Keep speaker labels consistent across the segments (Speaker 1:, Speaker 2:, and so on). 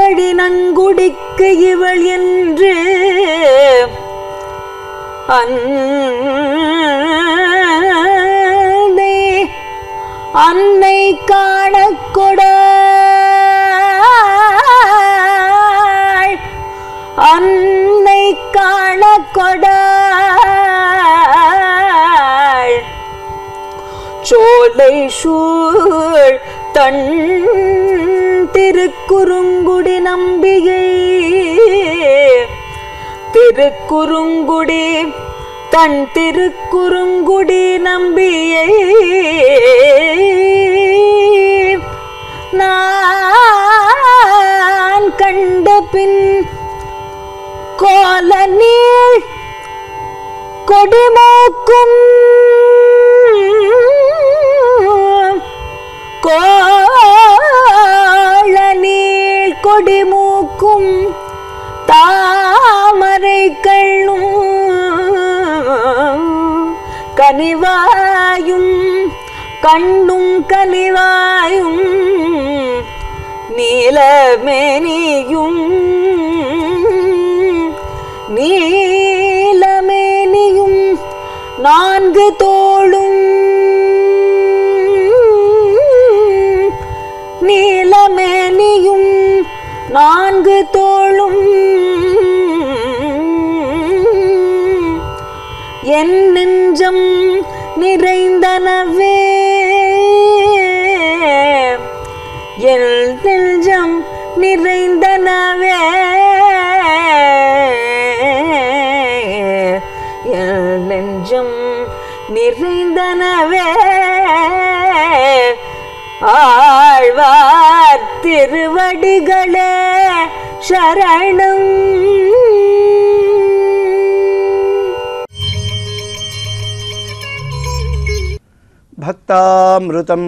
Speaker 1: திருவடி நன்குடிக்கு இவள் என்று அன்னை அன்னை காணக்கொடாள் அன்னை காணக்கொடாள் சோலை சூழ் தன் திருக்குறுங்குடி நம்பிகை திருக்குறுங்குடி தன் திருக்குறுங்குடி நம்பியை நான் கண்ட பின் கோல நீள் கொடிமூக்கும் கோள நீள் கொடிமூக்கும் தாமரை கண்ணும் கனிவாயும் கண்ணும் கனிவாயும் நீலமேனியும் நீலமேனியும் நான்கு தோளும் நீலமேனியும் நான்கு தோளும் என் நெஞ்சம் நிறைந்தனவே என் நெஞ்சம் நிறைந்தனவே என் நெஞ்சம் நிறைந்தனவே ஆழ்வார் திருவடிகளே சரணம்
Speaker 2: భక్తామృతం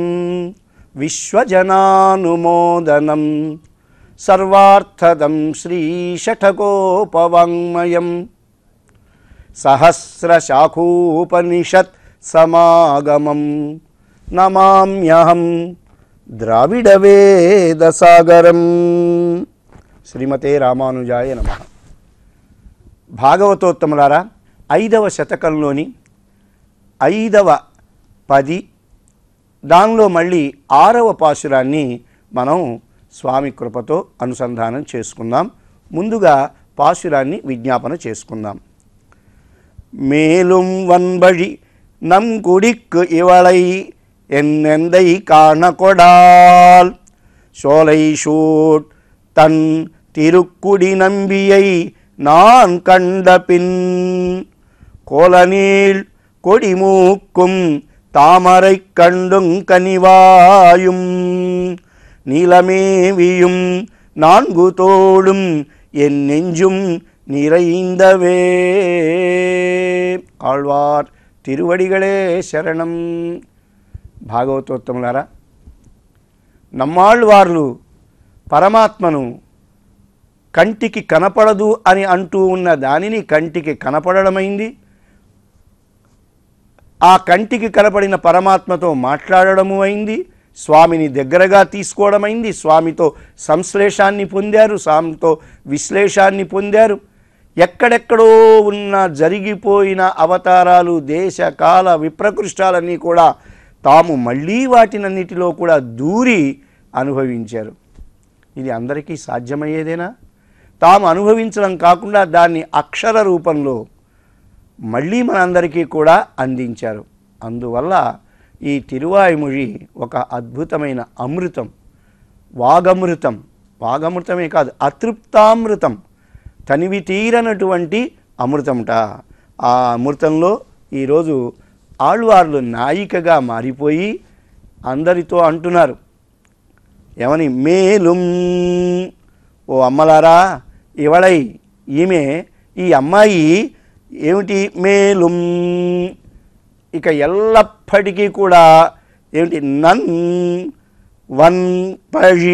Speaker 2: విశ్వజనానుమోదనం సర్వార్థదం శ్రీషఠకోపవాङ्మయం సహస్రశాఖోపనిషత్ సమాగమం నమామ్యహం ద్రావిడవేదసాగరం శ్రీమతే రామానుజాయ నమః భాగవతోత్తములారా ఐదవ శతకంలోని ఐదవ పది దానిలో మళ్ళీ ఆరవ పాశురాన్ని మనం స్వామి కృపతో అనుసంధానం చేసుకుందాం ముందుగా పాశురాన్ని విజ్ఞాపన చేసుకుందాం மேலும் வன்பழி நம் குடிக்கு இவளை என்னெந்தை காண சோலை சூட் தன் திருக்குடி நம்பியை நான் கண்ட பின் கோலநீள் கொடிமூக்கும் தாமரை கண்டுங் கனிவாயும் நீலமேவியும் நான்கு தோளும் என் நெஞ்சும் நிறைந்தவே ఆళ్వార్ తిరువడిగళే శరణం భాగవతోత్తములారా నమ్మాళ్ళవార్లు పరమాత్మను కంటికి కనపడదు అని అంటూ ఉన్న దానిని కంటికి కనపడడమైంది ఆ కంటికి కనపడిన పరమాత్మతో మాట్లాడడము అయింది స్వామిని దగ్గరగా తీసుకోవడమైంది స్వామితో సంశ్లేషాన్ని పొందారు స్వామితో విశ్లేషాన్ని పొందారు ఎక్కడెక్కడో ఉన్న జరిగిపోయిన అవతారాలు దేశ కాల విప్రకృష్టాలన్నీ కూడా తాము మళ్ళీ వాటినన్నిటిలో కూడా దూరి అనుభవించారు ఇది అందరికీ సాధ్యమయ్యేదేనా తాము అనుభవించడం కాకుండా దాన్ని అక్షర రూపంలో మళ్ళీ మనందరికీ కూడా అందించారు అందువల్ల ఈ తిరువాయుమొഴി ఒక అద్భుతమైన అమృతం వాగమృతం వాగమృతమే కాదు అతృప్తామృతం తనివి తీరనటువంటి అమృతంట ఆ అమృతంలో ఈరోజు ఆళ్వార్లు నాయికగా మారిపోయి అందరితో అంటున్నారు ఏమని మేలుం ఓ అమ్మలారా ఇవళై ఈమె ఈ అమ్మాయి ఏమిటి మేలుం ఇక ఎల్లప్పటికీ కూడా ఏమిటి నన్ వన్ పഴി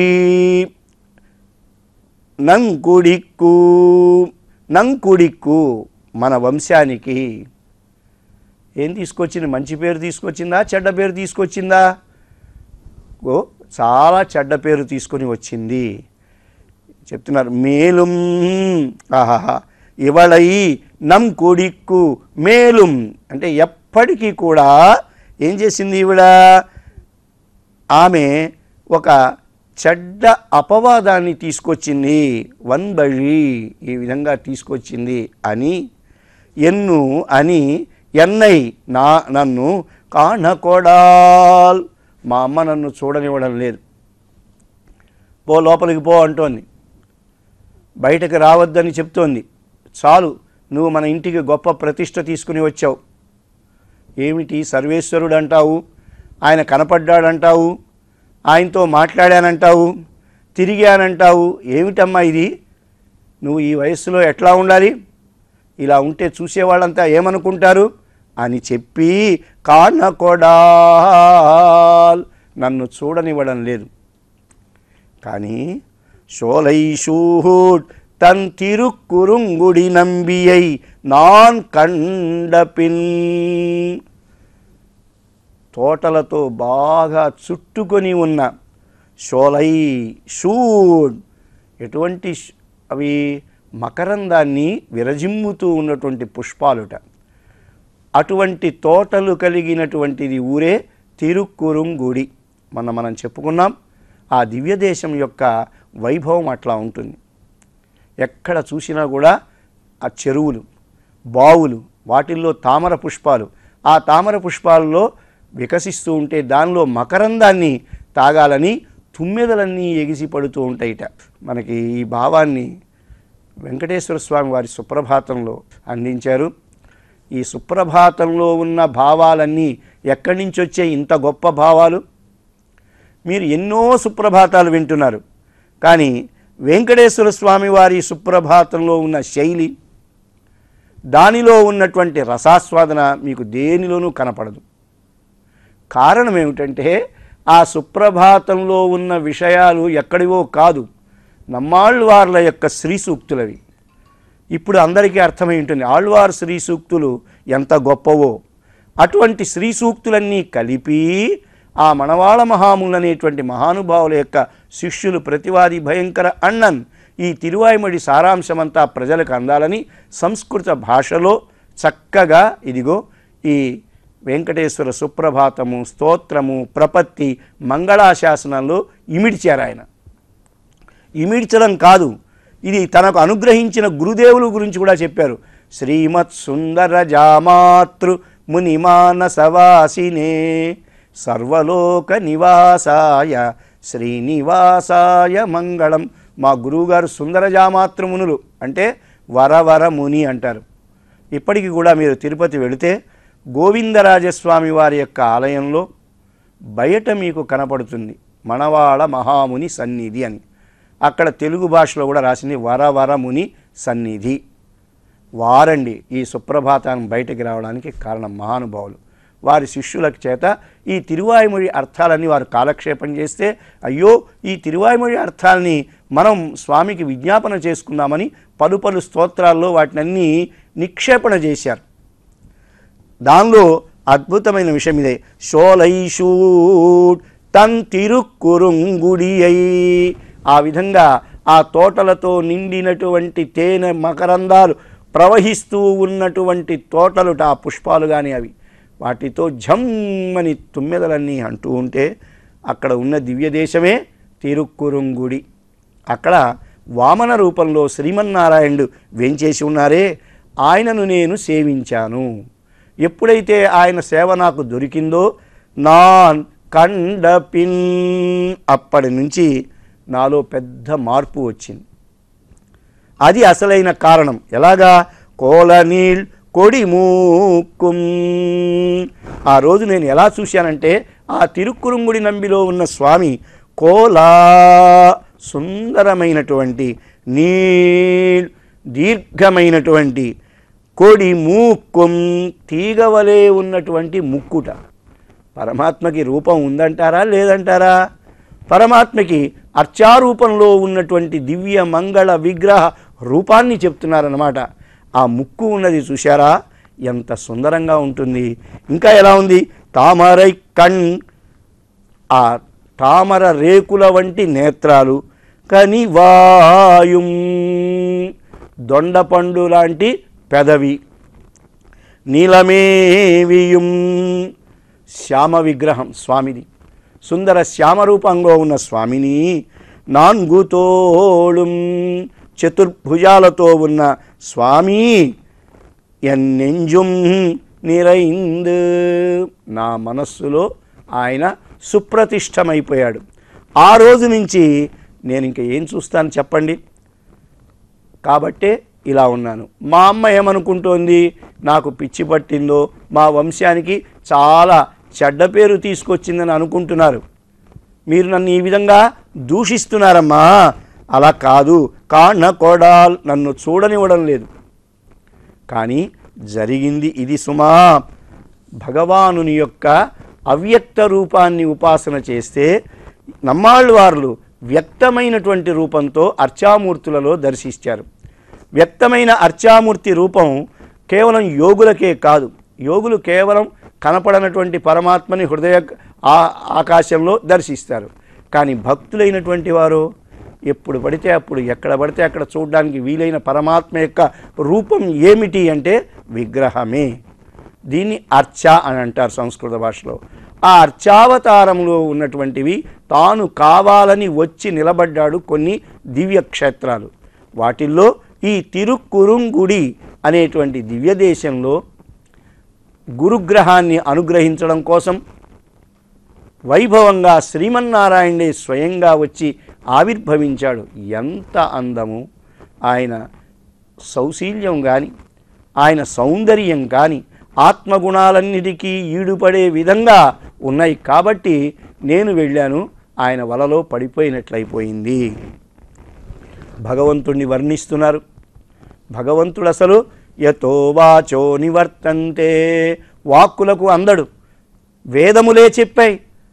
Speaker 2: నంకుడిక్కు నంకుడిక్కు మన వంశానికి ఏం తీసుకొచ్చింది మంచి పేరు తీసుకొచ్చిందా చెడ్డ పేరు తీసుకొచ్చిందా ఓ చాలా చెడ్డ పేరు తీసుకొని వచ్చింది చెప్తున్నారు మేలుం ఆహాహా ఇవళై నం కొడిక్కు మేలుం అంటే ఎప్పటికీ కూడా ఏం చేసింది ఈవిడ ఆమె ఒక చెడ్డ అపవాదాన్ని తీసుకొచ్చింది వన్ బഴി ఈ విధంగా తీసుకొచ్చింది అని ఎన్ను అని ఎన్నై నా నన్ను కాణకొడాల్ మా అమ్మ నన్ను చూడనివ్వడం లేదు పో లోపలికి పో అంటోంది బయటకు రావద్దని చెప్తోంది చాలు నువ్వు మన ఇంటికి గొప్ప ప్రతిష్ట తీసుకుని వచ్చావు ఏమిటి సర్వేశ్వరుడు అంటావు ఆయన కనపడ్డాడంటావు ఆయనతో మాట్లాడానంటావు తిరిగానంటావు ఏమిటమ్మా ఇది నువ్వు ఈ వయస్సులో ఎట్లా ఉండాలి ఇలా ఉంటే చూసేవాళ్ళంతా ఏమనుకుంటారు అని చెప్పి కానకొడాల్ నన్ను చూడనివ్వడం లేదు కానీ சோலைசூட் தன் திருக்குறுங்குடி நம்பியை நான் కండ పిన్ తోటలతో బాగా చుట్టుకొని ఉన్న షోలై షూడ్ ఎటువంటి ష్- అవి మకరందాన్ని విరజిమ్ముతూ ఉన్నటువంటి పుష్పాలుట అటువంటి తోటలు కలిగినటువంటిది ఊరే తిరుక్కురుంగుడి మొన్న మనం చెప్పుకున్నాం ఆ దివ్య దేశం యొక్క వైభవం అట్లా ఉంటుంది ఎక్కడ చూసినా కూడా ఆ చెరువులు బావులు వాటిల్లో తామర పుష్పాలు ఆ తామర పుష్పాలలో వికసిస్తూ ఉంటే దానిలో మకరందాన్ని తాగాలని తుమ్మెదలన్నీ ఎగిసి పడుతూ ఉంటాయిట మనకి ఈ భావాన్ని వెంకటేశ్వర స్వామి వారి సుప్రభాతంలో అందించారు ఈ సుప్రభాతంలో ఉన్న భావాలన్నీ ఎక్కడి నుంచి వచ్చే ఇంత గొప్ప భావాలు మీరు ఎన్నో సుప్రభాతాలు వింటున్నారు కానీ వెంకటేశ్వర స్వామి వారి సుప్రభాతంలో ఉన్న శైలి దానిలో ఉన్నటువంటి రసాస్వాదన మీకు దేనిలోనూ కనపడదు కారణం ఏమిటంటే ఆ సుప్రభాతంలో ఉన్న విషయాలు ఎక్కడివో కాదు నమ్మాళ్ళవార్ల యొక్క శ్రీ సూక్తులవి ఇప్పుడు అందరికీ అర్థమై ఉంటుంది ఆళ్వార్ శ్రీ సూక్తులు ఎంత గొప్పవో అటువంటి శ్రీ సూక్తులన్నీ కలిపి ఆ మనవాళ మహాములు అనేటువంటి మహానుభావుల యొక్క శిష్యులు ప్రతివాది భయంకర అన్నన్ ఈ తిరువాయిమడి సారాంశమంతా ప్రజలకు అందాలని సంస్కృత భాషలో చక్కగా ఇదిగో ఈ వెంకటేశ్వర సుప్రభాతము స్తోత్రము ప్రపత్తి మంగళాశాసనంలో ఇమిడిచారు ఆయన ఇమిడ్చడం కాదు ఇది తనకు అనుగ్రహించిన గురుదేవుల గురించి కూడా చెప్పారు శ్రీమత్ సుందర జామాతృ మునిమానసవాసినే సర్వలోక నివాసాయ శ్రీనివాసాయ మంగళం మా గురువుగారు సుందర జామాతృమునులు అంటే వరవర ముని అంటారు ఇప్పటికి కూడా మీరు తిరుపతి వెళితే గోవిందరాజస్వామి వారి యొక్క ఆలయంలో బయట మీకు కనపడుతుంది మనవాళ మహాముని సన్నిధి అని అక్కడ తెలుగు భాషలో కూడా రాసింది వరవరముని సన్నిధి వారండి ఈ సుప్రభాతాన్ని బయటకు రావడానికి కారణం మహానుభావులు వారి శిష్యుల చేత ఈ తిరువాయుమొഴി అర్థాలన్నీ వారు కాలక్షేపం చేస్తే అయ్యో ఈ తిరువాయుమొഴി అర్థాలని మనం స్వామికి విజ్ఞాపన చేసుకుందామని పలు పలు స్తోత్రాల్లో వాటినన్నీ నిక్షేపణ చేశారు దానిలో అద్భుతమైన విషయం ఇదే షోలైషూడ్ తన్ తిరుక్కురుంగుడియై ఆ విధంగా ఆ తోటలతో నిండినటువంటి తేనె మకరందాలు ప్రవహిస్తూ ఉన్నటువంటి తోటలుట ఆ పుష్పాలు కానీ అవి వాటితో ఝమ్మని తుమ్మెదలన్నీ అంటూ ఉంటే అక్కడ ఉన్న దివ్య దేశమే తిరుక్కురుంగుడి అక్కడ వామన రూపంలో శ్రీమన్నారాయణుడు వెంచేసి ఉన్నారే ఆయనను నేను సేవించాను ఎప్పుడైతే ఆయన సేవ నాకు దొరికిందో నాన్ కండపిన్ అప్పటి నుంచి నాలో పెద్ద మార్పు వచ్చింది అది అసలైన కారణం ఎలాగా కోలనీళ్ కొడి మూక్కుం ఆ రోజు నేను ఎలా చూశానంటే ఆ తిరుక్కురుంగుడి నంబిలో ఉన్న స్వామి కోలా సుందరమైనటువంటి నీళ్ దీర్ఘమైనటువంటి కొడి మూక్కుం తీగవలే ఉన్నటువంటి ముక్కుట పరమాత్మకి రూపం ఉందంటారా లేదంటారా పరమాత్మకి అర్చారూపంలో ఉన్నటువంటి దివ్య మంగళ విగ్రహ రూపాన్ని చెప్తున్నారన్నమాట ఆ ముక్కు ఉన్నది చూశారా ఎంత సుందరంగా ఉంటుంది ఇంకా ఎలా ఉంది తామరై కణ్ ఆ తామర రేకుల వంటి నేత్రాలు కనివాయుం దొండపండు లాంటి పెదవి నీలమేవియుం శ్యామ విగ్రహం స్వామిది సుందర శ్యామరూపంలో ఉన్న స్వామిని నాన్గుతోళుం చతుర్భుజాలతో ఉన్న స్వామి ఎన్నెంజుం నిరైందు నా మనస్సులో ఆయన సుప్రతిష్టమైపోయాడు ఆ రోజు నుంచి నేను ఇంకా ఏం చూస్తాను చెప్పండి కాబట్టే ఇలా ఉన్నాను మా అమ్మ ఏమనుకుంటోంది నాకు పిచ్చి పట్టిందో మా వంశానికి చాలా చెడ్డ పేరు తీసుకొచ్చిందని అనుకుంటున్నారు మీరు నన్ను ఈ విధంగా దూషిస్తున్నారమ్మా అలా కాదు కాణ కొడాల్ నన్ను చూడనివ్వడం లేదు కానీ జరిగింది ఇది సుమా భగవానుని యొక్క అవ్యక్త రూపాన్ని ఉపాసన చేస్తే నమ్మాళ్ళు వారు వ్యక్తమైనటువంటి రూపంతో అర్చామూర్తులలో దర్శించారు వ్యక్తమైన అర్చామూర్తి రూపం కేవలం యోగులకే కాదు యోగులు కేవలం కనపడనటువంటి పరమాత్మని హృదయ ఆ- ఆకాశంలో దర్శిస్తారు కానీ భక్తులైనటువంటి వారు ఎప్పుడు పడితే అప్పుడు ఎక్కడ పడితే అక్కడ చూడడానికి వీలైన పరమాత్మ యొక్క రూపం ఏమిటి అంటే విగ్రహమే దీన్ని అర్చ అని అంటారు సంస్కృత భాషలో ఆ అర్చావతారంలో ఉన్నటువంటివి తాను కావాలని వచ్చి నిలబడ్డాడు కొన్ని దివ్య క్షేత్రాలు వాటిల్లో ఈ తిరుక్కురుంగుడి అనేటువంటి దివ్య దేశంలో గురుగ్రహాన్ని అనుగ్రహించడం కోసం వైభవంగా శ్రీమన్నారాయణే స్వయంగా వచ్చి ఆవిర్భవించాడు ఎంత అందము ఆయన సౌశీల్యం కానీ ఆయన సౌందర్యం కానీ ఆత్మగుణాలన్నిటికీ ఈడుపడే విధంగా ఉన్నాయి కాబట్టి నేను వెళ్ళాను ఆయన వలలో పడిపోయినట్లయిపోయింది భగవంతుణ్ణి వర్ణిస్తున్నారు భగవంతుడు అసలు యతో వాచో నివర్తంతే వాక్కులకు అందడు వేదములే చెప్పాయి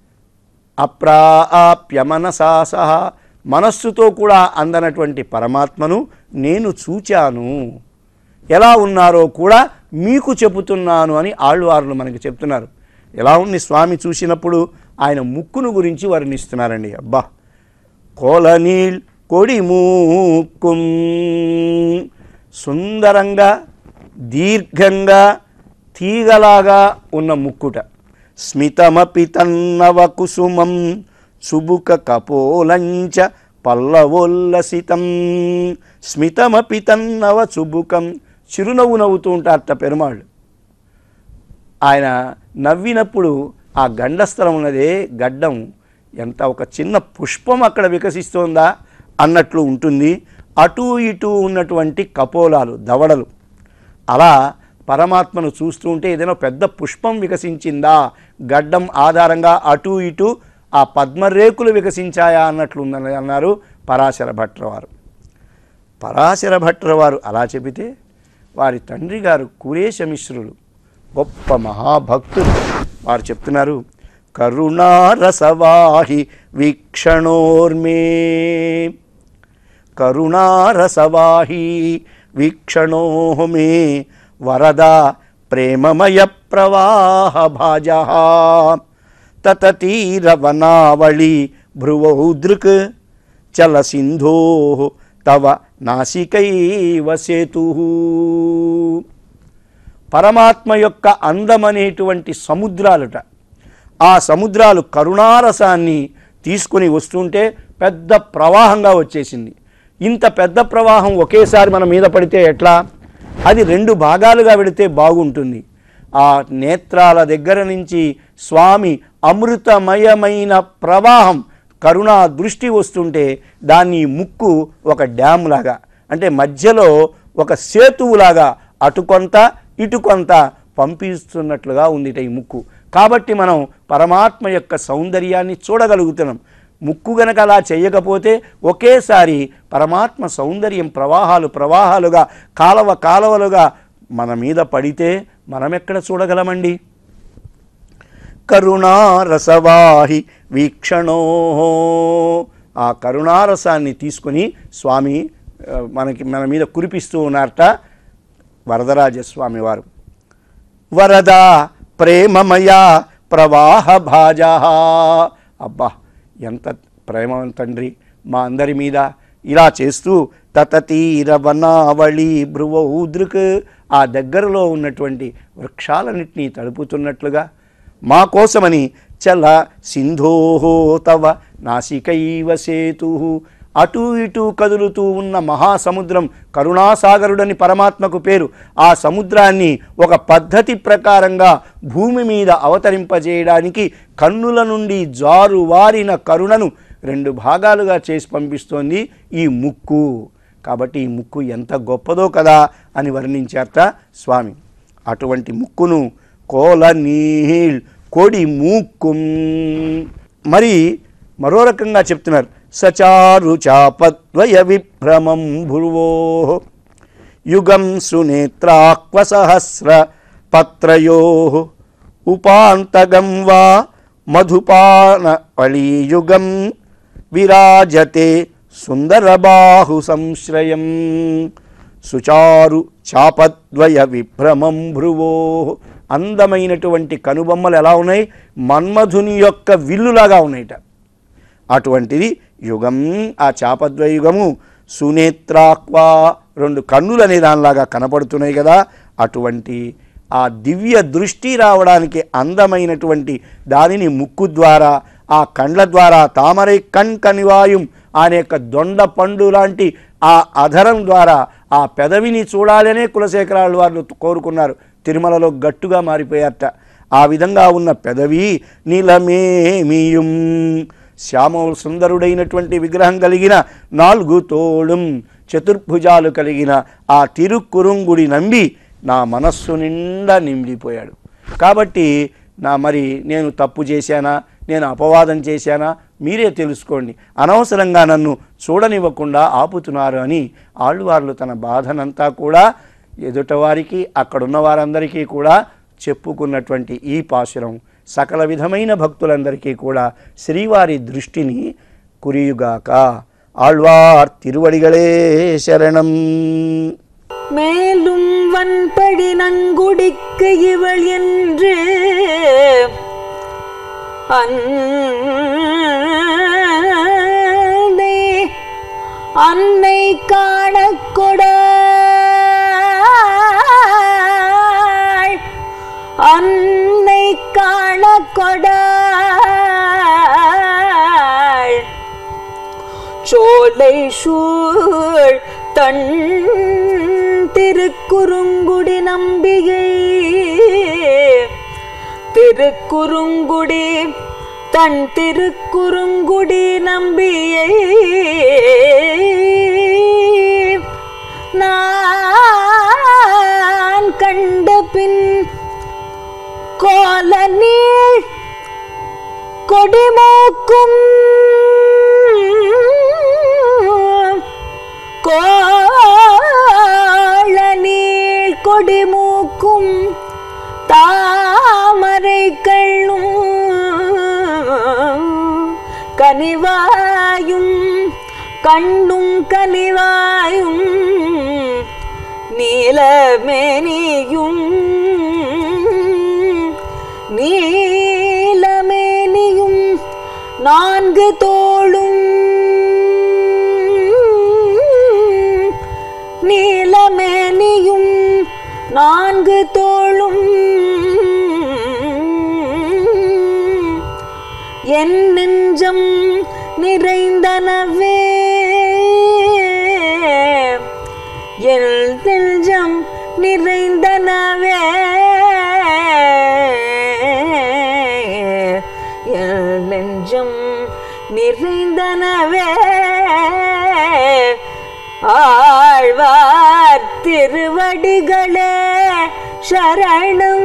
Speaker 2: అప్రాప్య మనసా సహా మనస్సుతో కూడా అందనటువంటి పరమాత్మను నేను చూచాను ఎలా ఉన్నారో కూడా మీకు చెబుతున్నాను అని ఆళ్వార్లు మనకి చెప్తున్నారు ఎలా ఉంది స్వామి చూసినప్పుడు ఆయన ముక్కును గురించి వర్ణిస్తున్నారండి అబ్బా కోలనీల్ కొడి మూక్కుం సుందరంగా దీర్ఘంగా తీగలాగా ఉన్న ముక్కుట స్మితమపి తన్నవ కుసుమం సుబుక కపోలంచ పల్లవోల్లసితం స్మితమపి తన్నవ చుబుకం చిరునవ్వు నవ్వుతూ ఉంటారట పెరుమాళ్ళు ఆయన నవ్వినప్పుడు ఆ గండస్థలం ఉన్నదే గడ్డం ఎంత ఒక చిన్న పుష్పం అక్కడ వికసిస్తోందా అన్నట్లు ఉంటుంది అటు ఇటు ఉన్నటువంటి కపోలాలు దవడలు అలా పరమాత్మను చూస్తూ ఉంటే ఏదైనా పెద్ద పుష్పం వికసించిందా గడ్డం ఆధారంగా అటు ఇటు ఆ పద్మరేకులు వికసించాయా అన్నట్లు ఉందని అన్నారు పరాశర భట్రవారు పరాశర భట్రవారు అలా చెబితే వారి తండ్రి గారు కురేశమిశ్రులు గొప్ప మహాభక్తులు వారు చెప్తున్నారు కరుణారసవాహి వీక్షణోర్మే కరుణారసవాహి వీక్షణో మే వరద ప్రేమమయ ప్రవాహ భాజ తతీరవనావళి భ్రువౌదృక్ చల సింధో తవ నాసికైవ సేతు పరమాత్మ యొక్క అందమనేటువంటి సముద్రాలుట ఆ సముద్రాలు కరుణారసాన్ని తీసుకుని వస్తుంటే పెద్ద ప్రవాహంగా వచ్చేసింది ఇంత పెద్ద ప్రవాహం ఒకేసారి మన మీద పడితే ఎట్లా అది రెండు భాగాలుగా వెళితే బాగుంటుంది ఆ నేత్రాల దగ్గర నుంచి స్వామి అమృతమయమైన ప్రవాహం కరుణా దృష్టి వస్తుంటే దాన్ని ముక్కు ఒక డ్యామ్ లాగా అంటే మధ్యలో ఒక సేతువులాగా అటు కొంత ఇటు కొంత పంపిస్తున్నట్లుగా ఉంది ఈ ముక్కు కాబట్టి మనం పరమాత్మ యొక్క సౌందర్యాన్ని చూడగలుగుతున్నాం ముక్కు గనక అలా చేయకపోతే ఒకేసారి పరమాత్మ సౌందర్యం ప్రవాహాలు ప్రవాహాలుగా కాలవ కాలవలుగా మన మీద పడితే మనం ఎక్కడ చూడగలమండి కరుణారసవాహి వీక్షణో ఆ కరుణారసాన్ని తీసుకుని స్వామి ఆ, మనకి మన మీద కురిపిస్తూ ఉన్నారట వరదరాజస్వామి వారు వరద ప్రేమమయ ప్రవాహ భాజ అబ్బా ఎంత ప్రేమ తండ్రి మా అందరి మీద ఇలా చేస్తూ తతతీరవనావళి భ్రువౌదృక్ ఆ దగ్గరలో ఉన్నటువంటి వృక్షాలన్నింటినీ తడుపుతున్నట్లుగా మా కోసమని చల సింధోహో తవ నాసికైవ సేతు అటూ ఇటూ కదులుతూ ఉన్న మహాసముద్రం కరుణాసాగరుడని పరమాత్మకు పేరు ఆ సముద్రాన్ని ఒక పద్ధతి ప్రకారంగా భూమి మీద అవతరింపజేయడానికి కన్నుల నుండి జారువారిన కరుణను రెండు భాగాలుగా చేసి పంపిస్తోంది ఈ ముక్కు కాబట్టి ఈ ముక్కు ఎంత గొప్పదో కదా అని వర్ణించారట స్వామి అటువంటి ముక్కును కోల నీల్ కోడి మూక్కుం మరి మరో రకంగా చెప్తున్నారు సచారు చాపద్వయ విభ్రమం భుర్వో యుగం సునేత్రాక్వ సహస్ర పత్రయో ఉపాంతగం వా మధుపాన పళీయుగం విరాజతే సుందరబాహు సంశ్రయం సుచారు చాపద్వయ విభ్రమం భ్రువో అందమైనటువంటి కనుబొమ్మలు ఎలా ఉన్నాయి మన్మధుని యొక్క విల్లులాగా ఉన్నాయిట అటువంటిది యుగం ఆ చాపద్వయుగము సునేత్రాక్వా రెండు కన్నులు అనే దానిలాగా కనపడుతున్నాయి కదా అటువంటి ఆ దివ్య దృష్టి రావడానికి అందమైనటువంటి దానిని ముక్కు ద్వారా ఆ కండ్ల ద్వారా తామరై కణ్ కనివాయుం అనే యొక్క దొండ పండు లాంటి ఆ అధరం ద్వారా ఆ పెదవిని చూడాలనే కులశేఖరాలు వారు కోరుకున్నారు తిరుమలలో గట్టుగా మారిపోయారట ఆ విధంగా ఉన్న పెదవి నీలమేమియుం శ్యామ సుందరుడైనటువంటి విగ్రహం కలిగిన నాలుగు తోళం చతుర్భుజాలు కలిగిన ఆ తిరుక్కురుంగుడి నంబి నా మనస్సు నిండా నిండిపోయాడు కాబట్టి నా మరి నేను తప్పు చేశానా నేను అపవాదం చేశానా మీరే తెలుసుకోండి అనవసరంగా నన్ను చూడనివ్వకుండా ఆపుతున్నారు అని ఆళ్ళవార్లు తన బాధనంతా కూడా ఎదుటవారికి అక్కడున్న వారందరికీ కూడా చెప్పుకున్నటువంటి ఈ పాశురం సకల విధమైన భక్తులందరికీ కూడా శ్రీవారి దృష్టిని కురియుగాక ఆళ్వార్ తిరువడిగళే శరణం
Speaker 1: மேலும் வன்படி நங்குடிக்கு இவள் என்று அன்னை அன்னை காணக்கொட அன்னை காணக்கொட சோலை சூழ் தன் திருக்குறுங்குடி நம்பிகை திருக்குறுங்குடி தன் திருக்குறுங்குடி நம்பியை நான் கண்ட பின் கோல நீள் கொடிமூக்கும் கோள நீள் கொடிமூக்கும் தாமரை கண்ணும் கனிவாயும் கண்ணும் கனிவாயும் நீலமேனியும் நீலமேனியும் நான்கு தோளும் நீலமேனியும் நான்கு தோளும் என் நெஞ்சம் நிறைந்தனவே என் நெஞ்சம் நிறைந்தனவே என் நெஞ்சம் நிறைந்தனவே ஆழ்வார் திருவடிகளே சரணம்